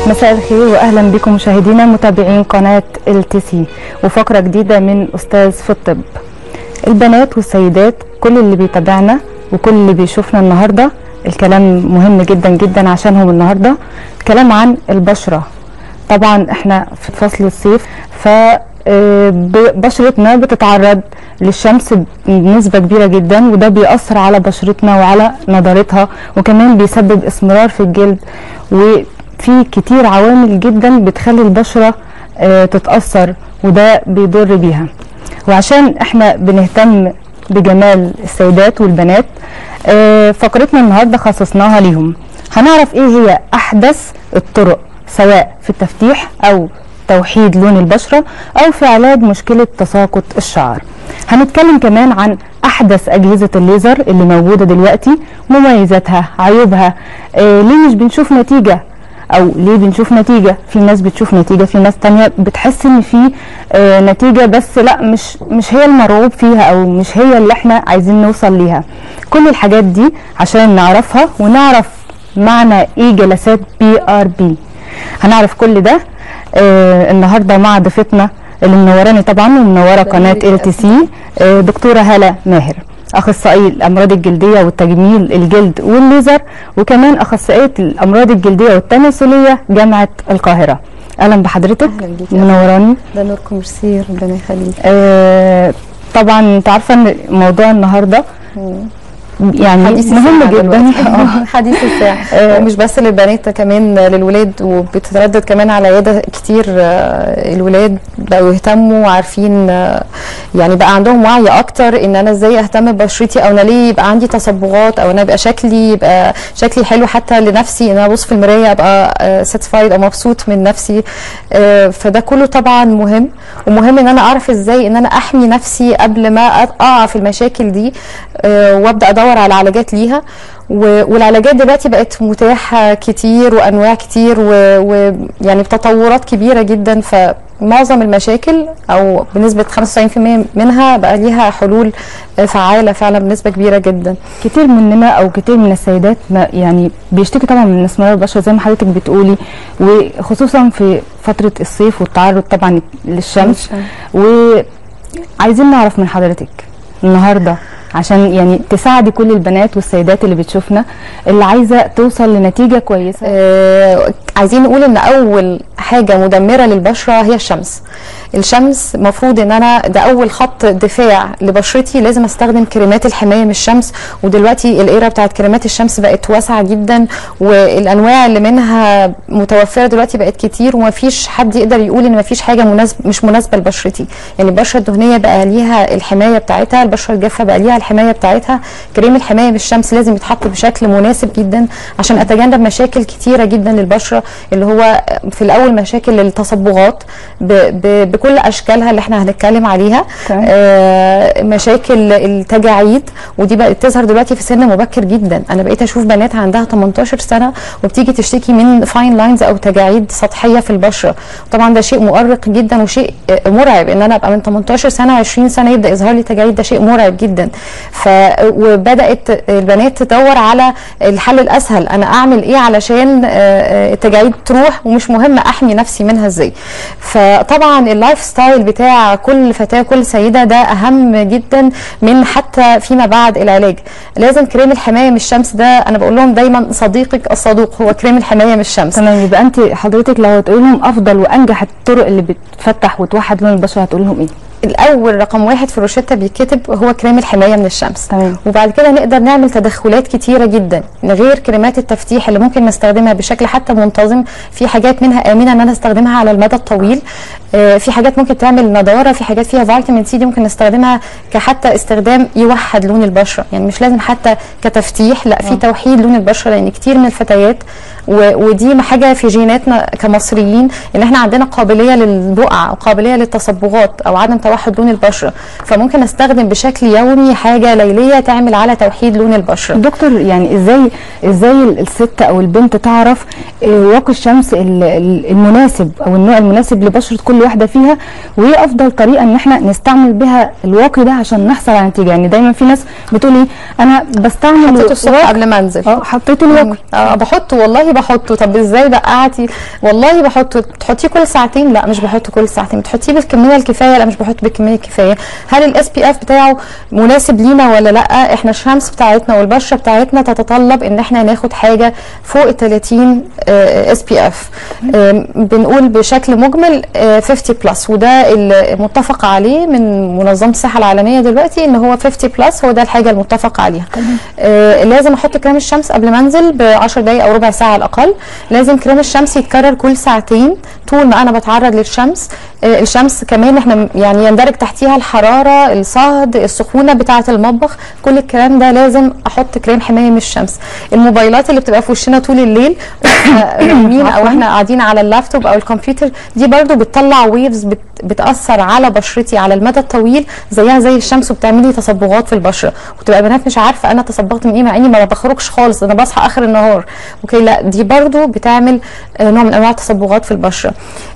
مساء الخير واهلا بكم مشاهدينا متابعين قناه ال تي سي وفقره جديده من استاذ في الطب البنات والسيدات كل اللي بيتابعنا وكل اللي بيشوفنا النهارده الكلام مهم جدا جدا عشانهم النهارده الكلام عن البشره طبعا احنا في فصل الصيف ف آه، ب- بشرتنا بتتعرض للشمس بنسبة كبيرة جدا وده بيأثر على بشرتنا وعلى نضارتها وكمان بيسبب اسمرار في الجلد وفي كتير عوامل جدا بتخلي البشرة آه، تتأثر وده بيضر بيها وعشان احنا بنهتم بجمال السيدات والبنات آه، فقرتنا النهارده خصصناها ليهم هنعرف ايه هي احدث الطرق سواء في التفتيح او توحيد لون البشره او في علاج مشكله تساقط الشعر هنتكلم كمان عن احدث اجهزه الليزر اللي موجوده دلوقتي مميزاتها عيوبها آه ليه مش بنشوف نتيجه او ليه بنشوف نتيجه في ناس بتشوف نتيجه في ناس تانية بتحس ان في آه نتيجه بس لا مش مش هي المرغوب فيها او مش هي اللي احنا عايزين نوصل ليها كل الحاجات دي عشان نعرفها ونعرف معنى ايه جلسات بي ار بي هنعرف كل ده آه النهارده مع ضيفتنا اللي منوراني طبعا ومنوره قناه ال تي سي دكتوره هاله ماهر اخصائي الامراض الجلديه والتجميل الجلد والليزر وكمان اخصائيه الامراض الجلديه والتناسليه جامعه القاهره اهلا بحضرتك أهلاً بيكي. منوراني ده نوركم ميرسي ربنا يخليك آه طبعا انت عارفه ان موضوع النهارده يعني حديث مهم الساعة جدا دلوقتي. آه. حديث الساعة آه. ومش بس للبنات كمان للولاد وبتتردد كمان على عيادة كتير آه، الولاد بقوا يهتموا وعارفين آه، يعني بقى عندهم وعي اكتر ان انا ازاي اهتم ببشرتي او انا ليه يبقى عندي تصبغات او انا يبقى شكلي يبقى شكلي حلو حتى لنفسي ان انا ابص في المرايه ابقى ساتسفايد او مبسوط من نفسي آه، فده كله طبعا مهم ومهم ان انا اعرف ازاي ان انا احمي نفسي قبل ما اقع في المشاكل دي آه، وابدا ادور على علاجات ليها و- والعلاجات دلوقتي بقت متاحه كتير وانواع كتير ويعني بتطورات كبيره جدا فمعظم المشاكل او بنسبه 95% منها بقى ليها حلول آه، فعاله فعلا بنسبه كبيره جدا كتير مننا او كتير من السيدات ما يعني بيشتكي طبعا من اسمرار البشره زي ما حضرتك بتقولي وخصوصا في فتره الصيف والتعرض طبعا للشمس وعايزين نعرف من حضرتك النهارده عشان يعني تساعدي كل البنات والسيدات اللي بتشوفنا اللي عايزه توصل لنتيجه كويسه آه، عايزين نقول ان اول حاجه مدمره للبشره هي الشمس الشمس المفروض ان انا ده اول خط دفاع لبشرتي لازم استخدم كريمات الحمايه من الشمس ودلوقتي الايرا بتاعت كريمات الشمس بقت واسعه جدا والانواع اللي منها متوفره دلوقتي بقت كتير ومفيش حد يقدر يقول ان مفيش حاجه مناسب مش مناسبه لبشرتي يعني البشره الدهنيه بقى ليها الحمايه بتاعتها البشره الجافه بقى ليها الحمايه بتاعتها كريم الحمايه من الشمس لازم يتحط بشكل مناسب جدا عشان اتجنب مشاكل كتيره جدا للبشره اللي هو في الاول مشاكل التصبغات ب ب بكل اشكالها اللي احنا هنتكلم عليها تمام. آه مشاكل التجاعيد ودي بقت تظهر دلوقتي في سن مبكر جدا انا بقيت اشوف بنات عندها 18 سنه وبتيجي تشتكي من فاين لاينز او تجاعيد سطحيه في البشره طبعا ده شيء مؤرق جدا وشيء آه، مرعب ان انا ابقى من 18 سنه 20 سنه يبدا يظهر لي تجاعيد ده شيء مرعب جدا ف وبدات البنات تدور على الحل الاسهل انا اعمل ايه علشان آه، آه، التجاعيد تروح ومش مهم احمي نفسي منها ازاي فطبعا اللايف ستايل بتاع كل فتاه كل سيده ده اهم جدا من حتى فيما بعد العلاج لازم كريم الحمايه من الشمس ده انا بقول لهم دايما صديقك الصدوق هو كريم الحمايه من الشمس تمام يبقى انت حضرتك لو هتقولي لهم افضل وانجح الطرق اللي بتفتح وتوحد لون البشره هتقولي لهم ايه الاول رقم واحد في الروشته بيتكتب هو كريم الحمايه من الشمس تمام. وبعد كده نقدر نعمل تدخلات كتيره جدا غير كريمات التفتيح اللي ممكن نستخدمها بشكل حتى منتظم في حاجات منها امنه ان انا استخدمها على المدى الطويل آه، في حاجات ممكن تعمل نضاره في حاجات فيها فيتامين سي دي ممكن نستخدمها كحتى استخدام يوحد لون البشره يعني مش لازم حتى كتفتيح لا في توحيد لون البشره لان كتير من الفتيات و- ودي حاجه في جيناتنا كمصريين ان احنا عندنا قابليه للبقع او قابليه للتصبغات او عدم توحد لون البشره فممكن استخدم بشكل يومي حاجه ليليه تعمل على توحيد لون البشره دكتور يعني ازاي ازاي الست او البنت تعرف آه، واقي الشمس ال- ال- المناسب او النوع المناسب لبشره كل واحده فيها وايه افضل طريقه ان احنا نستعمل بها الواقي ده عشان نحصل على نتيجه يعني دايما في ناس بتقول ايه انا بستعمل حطيته الصبح واقي- قبل ما انزل اه حطيت الواقي اه بحطه والله بحطه طب ازاي بقعتي والله بحطه تحطيه كل ساعتين لا مش بحطه كل ساعتين بتحطيه بالكميه الكفايه لا مش بحطه بالكميه الكفايه هل الاس بي اف بتاعه مناسب لينا ولا لا احنا الشمس بتاعتنا والبشره بتاعتنا تتطلب ان احنا ناخد حاجه فوق ال 30 اس بي اف بنقول بشكل مجمل آه، 50 بلس وده المتفق عليه من منظمه الصحه العالميه دلوقتي ان هو 50 بلس هو ده الحاجه المتفق عليها آه، لازم احط كريم الشمس قبل ما انزل ب 10 دقائق او ربع ساعه على الاقل لازم كريم الشمس يتكرر كل ساعتين طول ما انا بتعرض للشمس آه، الشمس كمان احنا م- يعني يندرج تحتيها الحراره الصهد السخونه بتاعه المطبخ كل الكلام ده لازم احط كريم حمايه من الشمس الموبايلات اللي بتبقى في وشنا طول الليل واحنا نايمين او احنا قاعدين على اللابتوب او الكمبيوتر دي برضو بتطلع ويفز بت بتاثر على بشرتي على المدى الطويل زيها زي الشمس وبتعملي تصبغات في البشره وتبقى بنات مش عارفه انا تصبغت من ايه مع اني ما بخرجش خالص انا بصحى اخر النهار اوكي لا دي برضو بتعمل آه، نوع من انواع التصبغات في البشره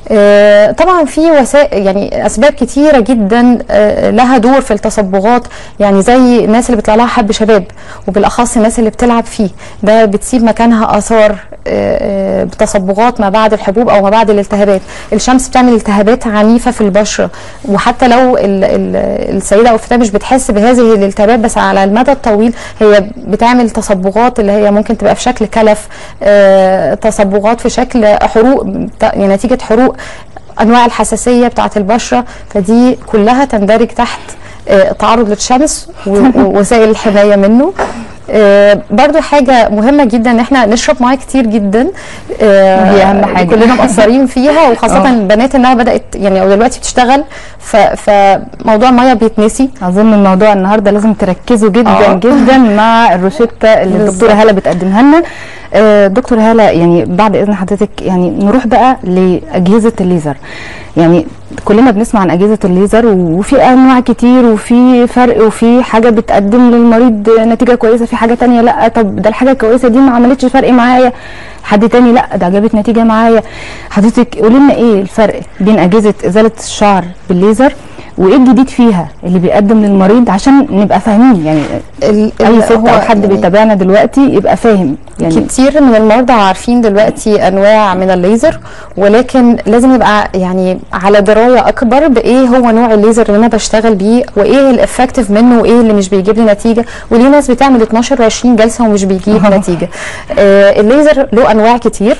آه، طبعا في وسائل يعني اسباب كتيره جدا آه، لها دور في التصبغات يعني زي الناس اللي بيطلع لها حب شباب وبالاخص الناس اللي بتلعب فيه ده بتسيب مكانها اثار آه، آه، تصبغات ما بعد الحبوب او ما بعد الالتهابات الشمس بتعمل التهابات عنيفه في البشره وحتى لو ال ال السيده او الفتاه مش بتحس بهذه الالتهابات بس على المدى الطويل هي بتعمل تصبغات اللي هي ممكن تبقى في شكل كلف آه، تصبغات في شكل حروق ت- يعني نتيجه حروق انواع الحساسيه بتاعه البشره فدي كلها تندرج تحت آه، تعرض للشمس و- ووسائل الحمايه منه آه، برضو حاجة مهمة جدا ان احنا نشرب ميه كتير جدا آه، دي أهم حاجة. كلنا مقصرين فيها وخاصة آه. البنات انها بدأت يعني او دلوقتي بتشتغل ف- فموضوع الميه بيتنسي اظن الموضوع النهارده لازم تركزوا جدا آه. جدا مع الروشته اللي الدكتوره بالظبط. هاله بتقدمها لنا آه، دكتور هاله يعني بعد اذن حضرتك يعني نروح بقى لاجهزه الليزر يعني كلنا بنسمع عن اجهزه الليزر وفي انواع كتير وفي فرق وفي حاجه بتقدم للمريض نتيجه كويسه في حاجه تانية لا طب ده الحاجه الكويسه دي ما عملتش فرق معايا حد تاني لا ده جابت نتيجه معايا حضرتك قولي لنا ايه الفرق بين اجهزه ازاله الشعر بالليزر وايه الجديد فيها اللي بيقدم للمريض عشان نبقى فاهمين يعني ال- اي ال- ست هو او حد يعني بيتابعنا دلوقتي يبقى فاهم يعني كتير من المرضى عارفين دلوقتي انواع من الليزر ولكن لازم يبقى يعني على درايه اكبر بايه هو نوع الليزر اللي انا بشتغل بيه وايه الافكتيف منه وايه اللي مش بيجيب لي نتيجه وليه ناس بتعمل 12 و20 جلسه ومش بيجيب آه. نتيجه آه الليزر له انواع كتير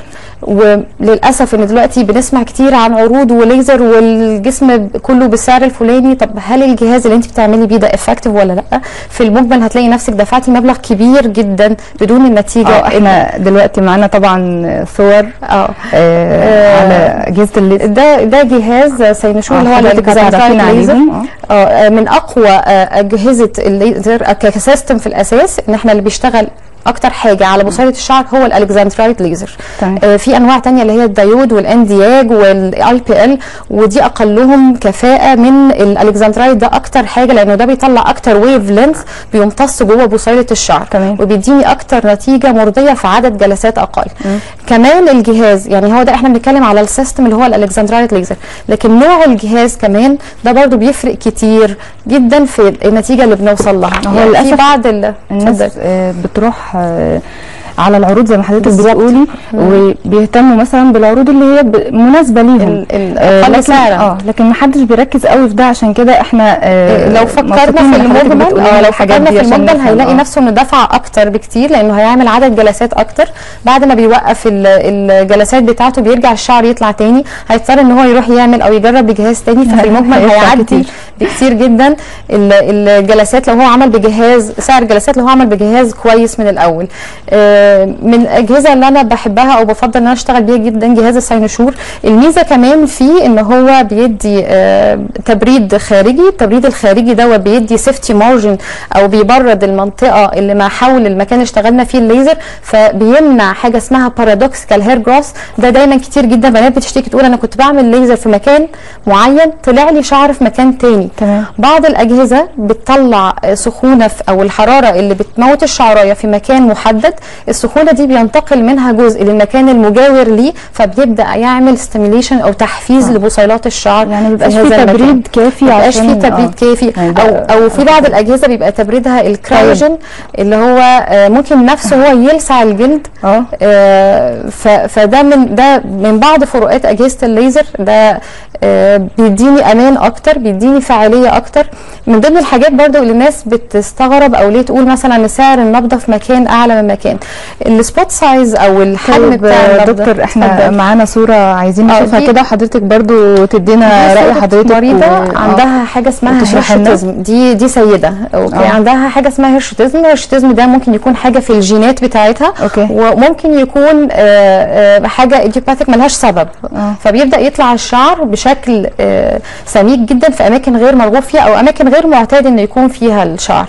وللاسف ان دلوقتي بنسمع كتير عن عروض وليزر والجسم كله بالسعر الفلاني طب هل الجهاز اللي انت بتعملي بيه ده افكتيف ولا لا في المجمل هتلاقي نفسك دفعتي مبلغ كبير جدا بدون النتيجه اه احنا دلوقتي معانا طبعا صور اه آه على اجهزه الليزر ده ده جهاز سينشور اللي هو حضرتك هتعرفينا الالكترونيك ليزر عليهم اه اه من اقوى آه، اجهزه الليزر آه، كسيستم في الاساس ان احنا اللي بيشتغل اكتر حاجه على بصيله الشعر هو الالكسندرايت ليزر تمام. آه في انواع تانية اللي هي الديود والاندياج والاي بي ال ودي اقلهم كفاءه من الالكسندرايت ده اكتر حاجه لانه ده بيطلع اكتر ويف لينث بيمتص جوه بصيله الشعر تمام. وبيديني اكتر نتيجه مرضيه في عدد جلسات اقل كمان الجهاز يعني هو ده احنا بنتكلم على السيستم اللي هو الالكسندرايت ليزر لكن نوع الجهاز كمان ده برضو بيفرق كتير جدا في النتيجه اللي بنوصل لها هو يعني في للأسف بعض ال- الناس اتفضل. آه بتروح آه على العروض زي ما حضرتك بالظبط. بتقولي وبيهتموا مثلا بالعروض اللي هي ب- مناسبه ليهم ال- ال- آه أقل لكن سعراً. اه لكن ما حدش بيركز قوي في ده عشان كده احنا آه لو فكرنا مبسوطين في إن حضرتك المجمل بتقولي اه لنا لو الحاجات فكرنا دي في عشان المجمل نفهم. هيلاقي آه. نفسه انه دفع اكتر بكتير لانه هيعمل عدد جلسات اكتر بعد ما بيوقف ال- الجلسات بتاعته بيرجع الشعر يطلع تاني هيضطر ان هو يروح يعمل او يجرب بجهاز تاني ففي المجمل هيدفع هيعدي كتير. بكتير جدا ال- الجلسات لو هو عمل بجهاز سعر الجلسات لو هو عمل بجهاز كويس من الاول آه، آه، من الاجهزه اللي انا بحبها او بفضل ان انا اشتغل بيها جدا جهاز الساينوشور الميزه كمان فيه ان هو بيدي آه، تبريد خارجي التبريد الخارجي ده بيدي سيفتي مارجن او بيبرد المنطقه اللي ما حول المكان اللي اشتغلنا فيه الليزر فبيمنع حاجه اسمها بارادوكسيكال هير جروس ده دايما كتير جدا بنات بتشتكي تقول انا كنت بعمل ليزر في مكان معين طلع لي شعر في مكان تاني تمام. بعض الاجهزه بتطلع آه، سخونه في او الحراره اللي بتموت الشعرايه في مكان محدد السخونه دي بينتقل منها جزء للمكان المجاور ليه فبيبدا يعمل ستيميليشن او تحفيز آه. لبصيلات الشعر يعني مبيبقاش في في هذا المكان. تبريد كافي مبقاش عشان في تبريد آه. كافي يعني ده- او او في بعض الاجهزه بيبقى تبريدها الكرايوجين اللي هو آه، ممكن نفسه هو يلسع الجلد اه آه، ف- فده من ده من بعض فروقات اجهزه الليزر ده آه، بيديني امان اكتر بيديني فعاليه اكتر من ضمن الحاجات برضو اللي الناس بتستغرب او ليه تقول مثلا ان سعر النبضه في مكان اعلى من مكان السبوت سايز او الحجم طيب بتاع آه، النبضه دكتور احنا اتفضل. معانا صوره عايزين آه، نشوفها دي- كده وحضرتك برضو تدينا دي راي صورة حضرتك مريضة و- آه. عندها حاجة اسمها وتشرحي لنا؟ هيرشوتيزم دي دي سيدة اوكي آه. عندها حاجة اسمها هيرشوتيزم الهيرشوتيزم ده ممكن يكون حاجة في الجينات بتاعتها أوكي. وممكن يكون آه، آه، حاجة ايديوباثيك ملهاش سبب آه. فبيبدأ يطلع الشعر بشكل آه، سميك جدا في أماكن غير مرغوب فيها أو أماكن غير معتاد إنه يكون فيها الشعر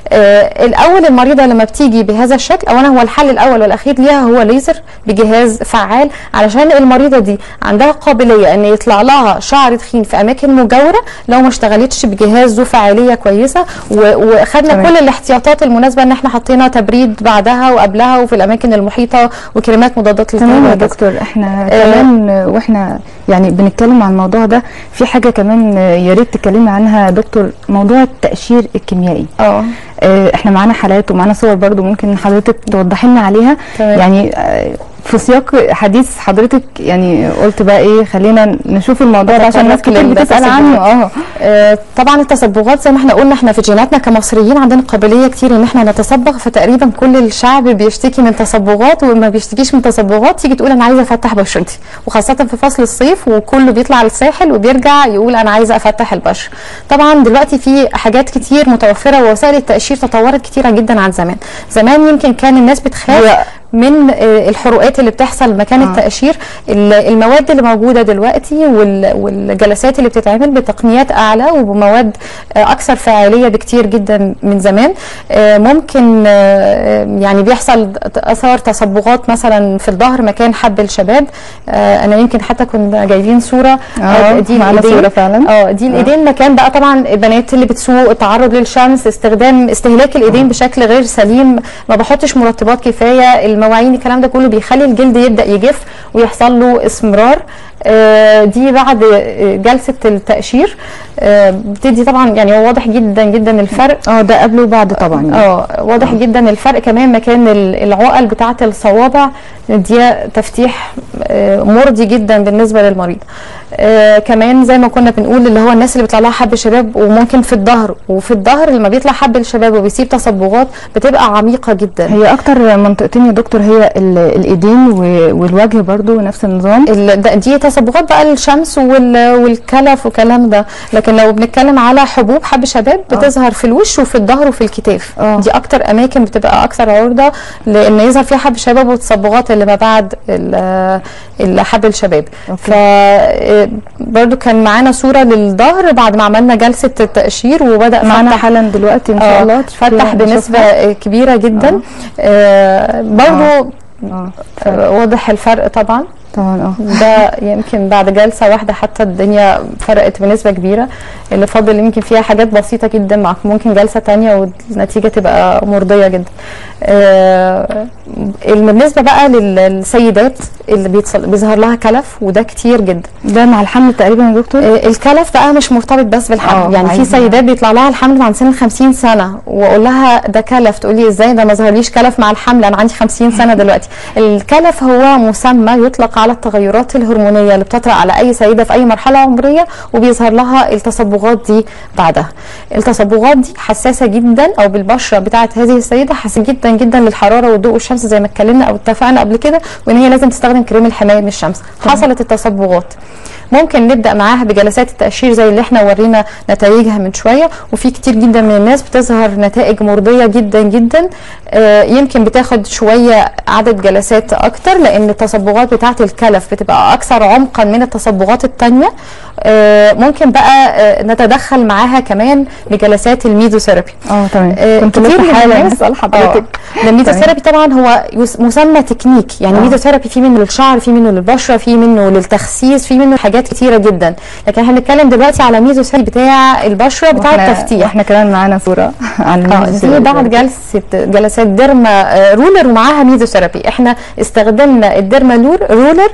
آه، الاول المريضه لما بتيجي بهذا الشكل اولا هو الحل الاول والاخير ليها هو ليزر بجهاز فعال علشان المريضه دي عندها قابليه ان يطلع لها شعر تخين في اماكن مجاوره لو ما اشتغلتش بجهاز ذو فعاليه كويسه و- وخدنا تمام. كل الاحتياطات المناسبه ان احنا حطينا تبريد بعدها وقبلها وفي الاماكن المحيطه وكريمات مضادات تمام يا للتهاب وهكذا. دكتور احنا آه. كمان آه، واحنا يعني بنتكلم عن الموضوع ده في حاجه كمان آه، يا ريت تكلمي عنها يا دكتور موضوع التاشير الكيميائي اه آه، احنا معانا حالات ومعانا صور برضو ممكن حضرتك توضحي لنا عليها تمام. يعني آه، في سياق حديث حضرتك يعني قلت بقى ايه خلينا نشوف الموضوع ده عشان ناس نتطرق كتير بتسال للتصبغات. عنه اه آه، طبعا التصبغات زي ما احنا قلنا احنا في جيناتنا كمصريين عندنا قابليه كتير ان احنا نتصبغ فتقريبا كل الشعب بيشتكي من تصبغات وما بيشتكيش من تصبغات تيجي تقول انا عايزه افتح بشرتي وخاصه في فصل الصيف وكله بيطلع على الساحل وبيرجع يقول انا عايزه افتح البشره طبعا دلوقتي في حاجات كتير متوفره ووسائل التاشير تطورت كتيره جدا عن زمان زمان يمكن كان الناس بتخاف هي- من آه، الحروقات اللي بتحصل مكان آه. آه. التأشير ال- المواد اللي موجودة دلوقتي وال- والجلسات اللي بتتعمل بتقنيات أعلى وبمواد آه، أكثر فعالية بكتير جدا من زمان آه، ممكن آه، يعني بيحصل أثار تصبغات مثلا في الظهر مكان حب الشباب آه، أنا يمكن حتى كنا جايبين صورة اه دي معانا الإيدين. صوره فعلا اه دي الايدين مكان بقى طبعا البنات اللي بتسوق التعرض للشمس استخدام استهلاك الايدين بشكل غير سليم ما بحطش مرطبات كفايه المواعين الكلام ده كله بيخلي الجلد يبدا يجف ويحصل له اسمرار آه، دي بعد آه، جلسه التقشير آه، بتدي طبعا يعني هو واضح جدا جدا الفرق اه ده قبل وبعد طبعا يعني. اه واضح جدا الفرق كمان مكان ال- العقل بتاعه الصوابع دي تفتيح آه، مرضي جدا بالنسبه للمريض آه كمان زي ما كنا بنقول اللي هو الناس اللي بيطلع لها حب شباب وممكن في الظهر وفي الظهر لما بيطلع حب الشباب وبيسيب تصبغات بتبقى عميقه جدا هي اكتر منطقتين يا دكتور هي ال- الايدين و- والوجه برضو نفس النظام ال- ده- دي تصبغات بقى الشمس وال- والكلف والكلام ده لكن لو بنتكلم على حبوب حب شباب بتظهر في الوش وفي الظهر وفي الكتاف آه. دي اكتر اماكن بتبقى اكثر عرضه لان يظهر فيها حب شباب والتصبغات اللي ما بعد ال- ال- حب الشباب أوكي. ف برضو كان معانا صوره للظهر بعد ما عملنا جلسه التقشير وبدا معانا فتح حالا دلوقتي ان شاء آه، الله فتح نشوفها. بنسبه كبيره جدا آه برضو اه آه، واضح الفرق طبعا طبعا اه ده يمكن بعد جلسة واحدة حتى الدنيا فرقت بنسبة كبيرة اللي فاضل يمكن فيها حاجات بسيطة جدا مع ممكن جلسة تانية والنتيجة تبقى مرضية جدا آه، بالنسبة بقى لل- للسيدات اللي بيتصل- بيظهر لها كلف وده كتير جدا ده مع الحمل تقريبا يا دكتور آه، الكلف بقى مش مرتبط بس آه، بالحمل يعني في عايزة- سيدات بيطلع لها الحمل عند سن 50 سنه واقول لها ده كلف تقول لي ازاي ده ما ظهرليش كلف مع الحمل انا عندي 50 سنه دلوقتي الكلف هو مسمى يطلق على التغيرات الهرمونيه اللي بتطرا على اي سيده في اي مرحله عمريه وبيظهر لها التصبغات دي بعدها التصبغات دي حساسه جدا او بالبشره بتاعه هذه السيده حساسه جدا جدا للحراره والضوء والشمس زي ما اتكلمنا او اتفقنا قبل كده وان هي لازم تستخدم كريم الحمايه من الشمس حصلت التصبغات ممكن نبدا معاها بجلسات التقشير زي اللي احنا ورينا نتائجها من شويه وفي كتير جدا من الناس بتظهر نتائج مرضيه جدا جدا آه، يمكن بتاخد شويه عدد جلسات اكتر لان التصبغات بتاعه الكلف بتبقى اكثر عمقا من التصبغات التانية آه، ممكن بقى آه، نتدخل معاها كمان بجلسات الميزوثيرابي اه تمام آه، كنت كتير لسه من حالا الناس- هسال حضرتك آه. الميزوثيرابي طبعا هو يس- مسمى تكنيك يعني آه. الميزوثيرابي في منه للشعر في منه للبشره في منه للتخسيس في منه حاجات كتيره جدا لكن احنا بنتكلم دلوقتي على ميزوثيرابي بتاع البشره بتاع وإحنا- التفتيح واحنا كمان معانا صوره عن اه الميزوثيرابي. دي بعد جلسه جلسات ديرما آه، رولر ومعاها ميزوثيرابي احنا استخدمنا الديرما لور رولر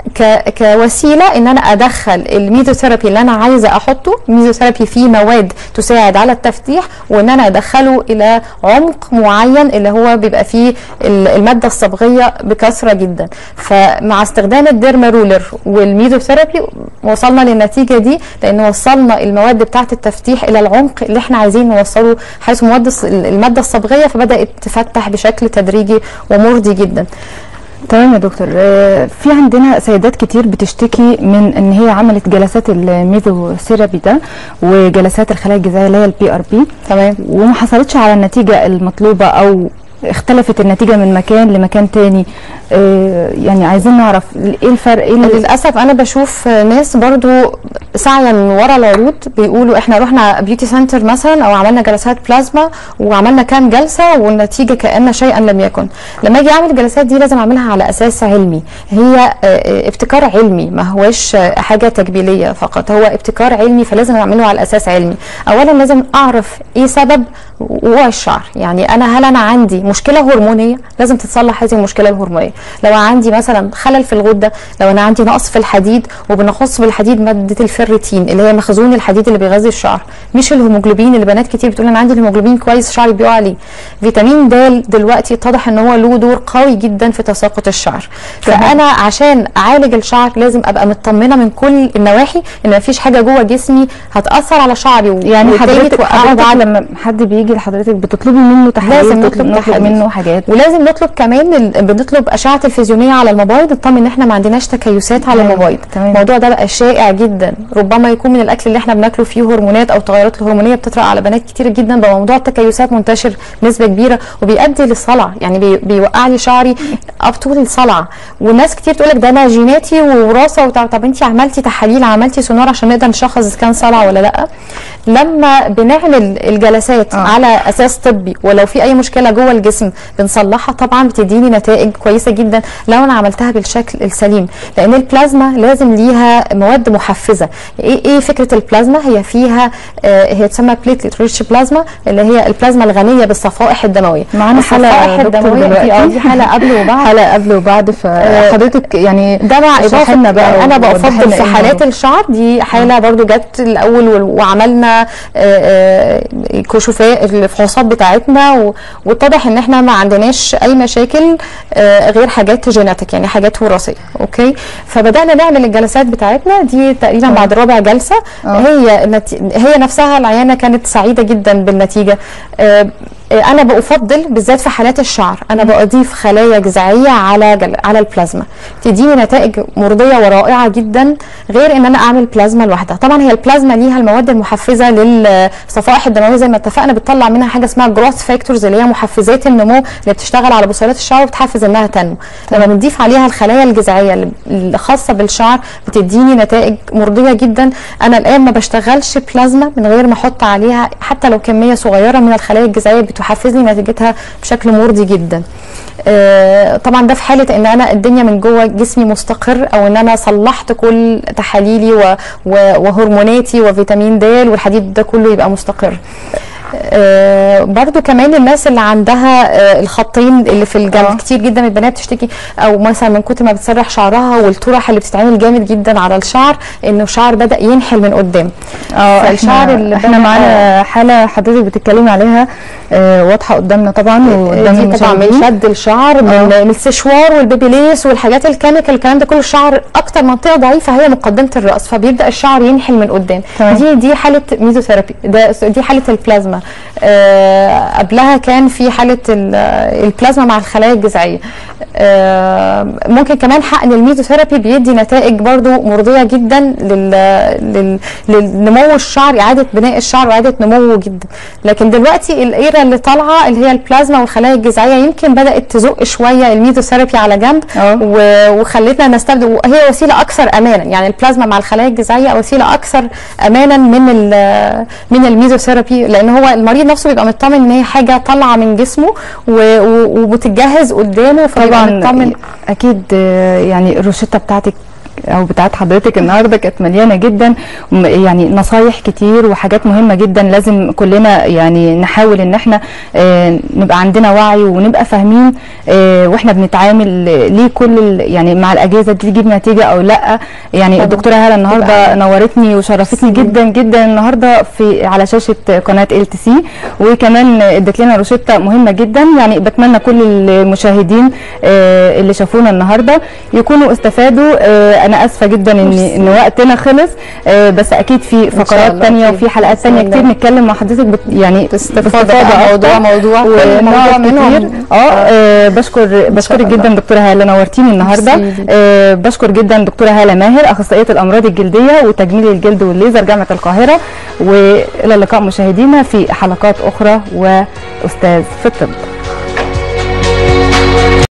ك كوسيله ان انا ادخل الميزوثيرابي اللي انا عايزه احطه ميزوثيرابي فيه مواد تساعد على التفتيح وان انا ادخله الى عمق معين اللي هو بيبقى فيه ال- الماده الصبغيه بكثره جدا فمع استخدام الديرما رولر والميزوثيرابي وصلنا للنتيجه دي لان وصلنا المواد بتاعه التفتيح الى العمق اللي احنا عايزين نوصله حيث مواد الص- الماده الصبغيه فبدات تفتح بشكل تدريجي ومرضي جدا تمام يا دكتور آه، في عندنا سيدات كتير بتشتكي من ان هي عملت جلسات الميزوثيرابي ده وجلسات الخلايا الجذعيه اللي هي البي ار بي تمام وما حصلتش على النتيجه المطلوبه او اختلفت النتيجه من مكان لمكان تاني آه، يعني عايزين نعرف ايه الفرق ايه اللي للاسف انا بشوف ناس برضو سعيا ورا العروض بيقولوا احنا رحنا بيوتي سنتر مثلا او عملنا جلسات بلازما وعملنا كام جلسه والنتيجه كان شيئا لم يكن لما اجي اعمل الجلسات دي لازم اعملها على اساس علمي هي آه، آه، ابتكار علمي ما هوش آه، حاجه تجميليه فقط هو ابتكار علمي فلازم اعمله على اساس علمي اولا لازم اعرف ايه سبب وقوع الشعر يعني انا هل انا عندي مشكله هرمونيه لازم تتصلح هذه المشكله الهرمونيه لو عندي مثلا خلل في الغده لو انا عندي نقص في الحديد وبنخص بالحديد ماده الفيرتين اللي هي مخزون الحديد اللي بيغذي الشعر مش الهيموجلوبين اللي بنات كتير بتقول انا عندي الهيموجلوبين كويس شعري بيقع عليه فيتامين د دلوقتي اتضح ان هو له دور قوي جدا في تساقط الشعر تمام. فانا عشان اعالج الشعر لازم ابقى مطمنه من كل النواحي ان مفيش حاجه جوه جسمي هتاثر على شعري و- يعني وبالتالي حضرتك توقعه حضرتك بعد لما حد بيجي لحضرتك بتطلبي منه تحاليل لازم بتطلب- نطلب نطلب تحاليل. منه حاجات ولازم نطلب كمان ال- بنطلب اشعه الفيزيونيه على المبايض نطمن ان احنا ما عندناش تكيسات على تمام، المبايض تمام. الموضوع ده بقى شائع جدا ربما يكون من الاكل اللي احنا بناكله فيه هرمونات او تغيرات الهرمونيه بتطرا على بنات كتير جدا بقى موضوع التكيسات منتشر بنسبه كبيره وبيؤدي للصلع يعني بي بيوقع لي شعري اب طول الصلع وناس كتير تقول لك ده انا جيناتي ووراثه وبتاع طب انت عملتي تحاليل عملتي سونار عشان نقدر نشخص اذا كان صلع ولا لا لما بنعمل الجلسات آه. آه. على اساس طبي ولو في اي مشكله جوه الجسم بنصلحها طبعا بتديني نتائج كويسه جدا لو انا عملتها بالشكل السليم لان البلازما لازم ليها مواد محفزه ايه ايه فكره البلازما هي فيها آه هي تسمى بليتلت ريتش بلازما اللي هي البلازما الغنيه بالصفائح الدمويه معانا الصفائح حلقه دكتور الدمويه دي اه دلوقتي دي حاله قبل وبعد حلقه قبل وبعد فحضرتك يعني ده مع اشرحي اضافه لنا بقى يعني انا ووضحي بفضل لنا في إيه حالات الموضوع. الشعر دي حاله برضو جت الاول وال- وعملنا آه، آه، كشوفات الفحوصات بتاعتنا و- واتضح ان احنا ما عندناش اي مشاكل آه، غير حاجات جيناتيك يعني حاجات وراثيه اوكي فبدانا نعمل الجلسات بتاعتنا دي تقريبا بعد رابع جلسه آه. هي النتي... هي نفسها العيانه كانت سعيده جدا بالنتيجه آه، آه، انا بفضل بالذات في حالات الشعر انا بضيف خلايا جذعيه على جل... على البلازما تديني نتائج مرضيه ورائعه جدا غير ان انا اعمل بلازما لوحدها طبعا هي البلازما ليها المواد المحفزه للصفائح الدمويه زي ما اتفقنا بتطلع منها حاجه اسمها جروث فاكتورز اللي هي محفزات النمو اللي بتشتغل على بصيلات الشعر وبتحفز انها تنمو لما بنضيف عليها الخلايا الجذعيه اللي- الخاصه بالشعر بتديني نتائج مرضيه جدا انا الان ما بشتغلش بلازما من غير ما احط عليها حتى لو كميه صغيره من الخلايا الجذعيه بتحفز لي نتيجتها بشكل مرضي جدا آه، طبعا ده في حاله ان انا الدنيا من جوه جسمي مستقر او ان انا صلحت كل تحاليلي و- و- وهرموناتي وفيتامين د والحديد ده كله يبقى مستقر آه، برضو كمان الناس اللي عندها آه، الخطين اللي في الجنب آه. كتير جدا من البنات تشتكي او مثلا من كتر ما بتسرح شعرها والطرح اللي بتتعمل جامد جدا على الشعر انه الشعر بدا ينحل من قدام اه فالشعر احنا, اللي احنا بدأ- معانا حاله حضرتك بتتكلمي عليها آه، واضحه قدامنا طبعا وقدام دي طبعا من المشاهدين شد الشعر من, آه. من السشوار والبيبي ليس والحاجات الكيميكال الكلام ده كله الشعر اكتر منطقه ضعيفه هي مقدمه الراس فبيبدا الشعر ينحل من قدام تمام. دي دي حاله ميزوثيرابي ده دي حاله البلازما آه، قبلها كان في حاله ال- البلازما مع الخلايا الجذعيه آه، ممكن كمان حقن الميزوثيرابي بيدي نتائج برضو مرضيه جدا لل... لل... للنمو الشعر اعاده بناء الشعر واعاده نموه جدا لكن دلوقتي الايرا اللي طالعه اللي هي البلازما والخلايا الجذعيه يمكن بدات تزق شويه الميزوثيرابي على جنب اه. و- وخلتنا نستبدل وهي وسيله اكثر امانا يعني البلازما مع الخلايا الجذعيه وسيله اكثر امانا من ال- من الميزوثيرابي لان هو المريض نفسه بيبقى مطمن ان هي حاجه طالعه من جسمه و- و- وبتتجهز قدامه فبيبقى طبعا مطمن اكيد آه، يعني الروشته بتاعتك او بتاعت حضرتك النهارده كانت مليانه جدا م- يعني نصايح كتير وحاجات مهمه جدا لازم كلنا يعني نحاول ان احنا آه، نبقى عندنا وعي ونبقى فاهمين آه، واحنا بنتعامل آه، ليه كل ال- يعني مع الاجهزه دي تجيب نتيجه او لا يعني طبعا. الدكتوره هاله النهارده نورتني وشرفتني جدا جدا النهارده في على شاشه قناه ال تي سي وكمان ادت لنا روشته مهمه جدا يعني بتمنى كل المشاهدين آه، اللي شافونا النهارده يكونوا استفادوا آه، انا اسفه جدا ان ميرسي. ان وقتنا خلص آه، بس اكيد في شاء فقرات الله تانية أكيد. وفي حلقات بإذن تانية الله. كتير نتكلم مع حضرتك بت يعني باستفاضه بقى موضوع موضوع كل موضوع ونقعد منهم كتير. اه آه، بشكر بشكرك الله. جدا دكتوره هاله نورتيني النهارده ميرسي. آه، بشكر جدا دكتوره هاله ماهر اخصائيه الامراض الجلديه وتجميل الجلد والليزر جامعه القاهره والى اللقاء مشاهدينا في حلقات اخرى واستاذ في الطب